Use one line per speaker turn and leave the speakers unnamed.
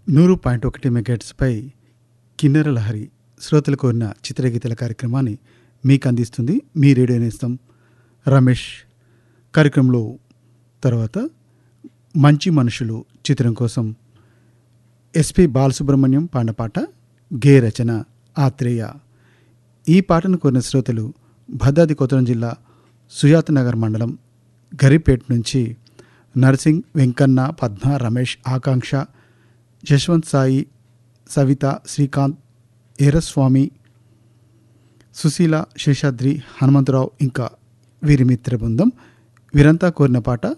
నూరు పాయింట్ ఒకటి మెగాట్స్పై కిన్నెర లహరి శ్రోతలు కోరిన చిత్రగీతల కార్యక్రమాన్ని మీకు అందిస్తుంది మీ రేడియో నేస్తం రమేష్ కార్యక్రమంలో తర్వాత మంచి మనుషులు చిత్రం కోసం ఎస్పి బాలసుబ్రహ్మణ్యం పాండపాట గే రచన ఆత్రేయ ఈ పాటను కోరిన శ్రోతలు భద్రాద్రి కొత్తగూడెం జిల్లా సుజాత నగర్ మండలం గరిపేట్ నుంచి నర్సింగ్ వెంకన్న పద్మ రమేష్ ఆకాంక్ష యశ్వంత్ సాయి సవిత శ్రీకాంత్ ఏరస్వామి సుశీల శేషాద్రి హనుమంతరావు ఇంకా వీరి మిత్ర బృందం వీరంతా కోరిన పాట